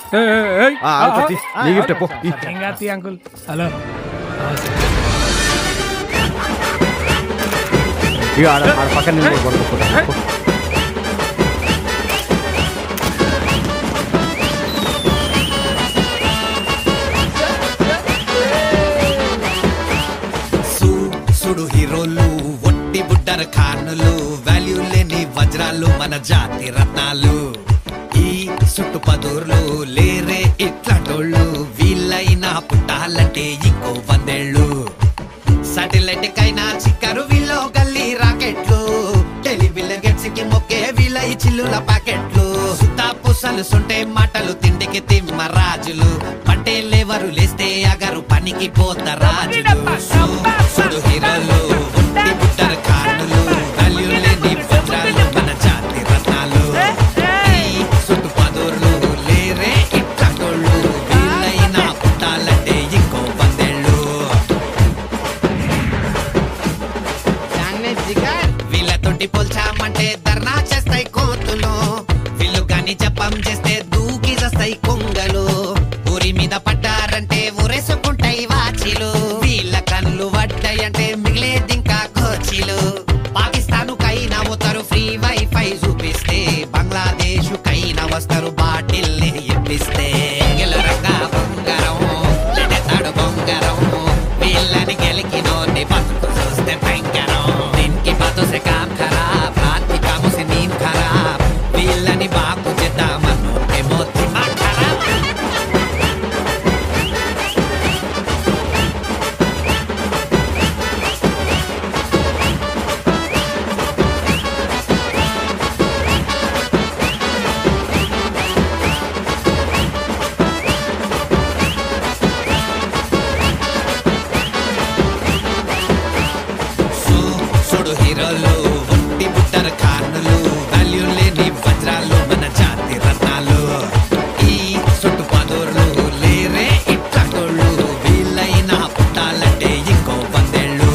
ఆ, ఆగు సతీ. నీ గిఫ్ట్ పో ఈ. ఏం కాదు అంకుల్ హలో ఇక ఆడ ఆడ పక్కన నిలబడి కొనుక్కుంటా. పో. సు సుడు హీరోలు ఒట్టి బుడ్డర ఖానులు వాల్యూ లేని వజ్రాలు మన జాతి రత్నాలు ఈ సుట్టు పదూర్లు లేరే ఇట్లాటోళ్ళు వీళ్ళైనా పుట్టాలంటే ఇంకో వందేళ్ళు సాటిలైట్ కైనా చిక్కరు వీళ్ళు గల్లీ రాకెట్లు టెలివిజన్ గెట్స్ కి మొక్కే వీళ్ళ ఈ చిల్లుల ప్యాకెట్లు సుతా పుసలు సొంటే మాటలు తిండికి తిమ్మ రాజులు పంటే లేవరు లేస్తే అగరు పనికి పోత రాజులు సు- సుడు హీరోలు ఒట్టి బుట్టర కానులు వాల్యూ లేని వజ్రాలు మన జాతి రత్నాలు ఈ సుట్టు పదూర్లు లేరే ఇట్లాటోళ్ళు వీళ్ళైనా పుట్టాలంటే ఇంకో వందేళ్ళు వీళ్ళతోటి పోల్చామంటే ధర్నా చేస్తాయి కోతులు వీళ్ళు గాని జపం చేస్తే దూకి చేస్తాయి కొంగలు ఊరి మీద పడ్డారంటే ఊరేసుకుంటాయి వాచిలు వీళ్ళ కళ్ళు పడ్డాయంటే మిగిలేది ఇంకా కోచిలు పాకిస్తాన్ కైనా పోతారు ఫ్రీ వైఫై చూపిస్తే బంగ్లాదేశ్ కైనా వస్తారు బాటిల్ ఇప్పిస్తే గెలరంగా బొంగరం లెడతాడు బొంగరం వీళ్ళని గెలికినోని బతుకు చూస్తే భయంకరం దీనికి బాతో సే కామ్ ఖరాబ్ ఆత్మి కాము సే నీమ్ ఖరాబ్ వీళ్ళని బాగు చేద్దామను ఏమో దిమాగ్ ఖరాబ్ సు- సుడు హీరోలు ఒట్టి బుట్టర కానులు వాల్యూ లేని వజ్రాలు మన జాతి రత్నాలు ఈ సుట్టు పదూర్లు లేరే ఇట్లాటోళ్ళు వీళ్ళైనా పుట్టాలంటే ఇంకో వందేళ్ళు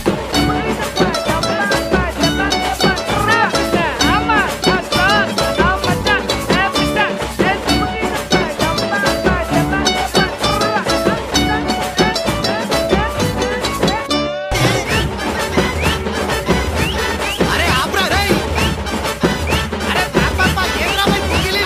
అరే ఆప్రా రేయ్ అరే పాప ఏం రాబోయ్ పుగిలి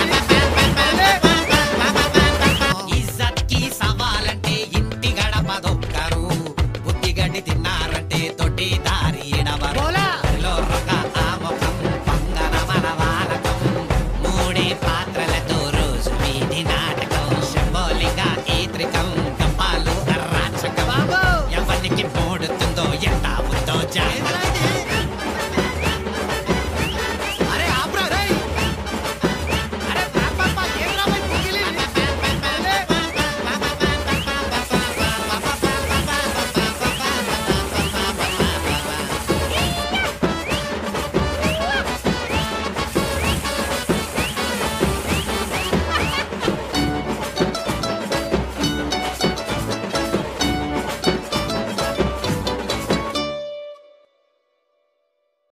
ఇజ్జత్ కి సవాలంటే ఇంటి గడప దొక్కరు బుద్ధి గడ్డి తిన్నారంటే తొట్టి దారి ఎడవరు హరిలో రొక ఆముఖం పంగన మన వాలకం మూడే పాత్రలతో రోజు వీధి నాటకం శంభోలింగ ఈత్రికం గంపాలు అరాచకం ఎవరికి మూడుతుందో ఎంత ఉందో జాగ్రత్త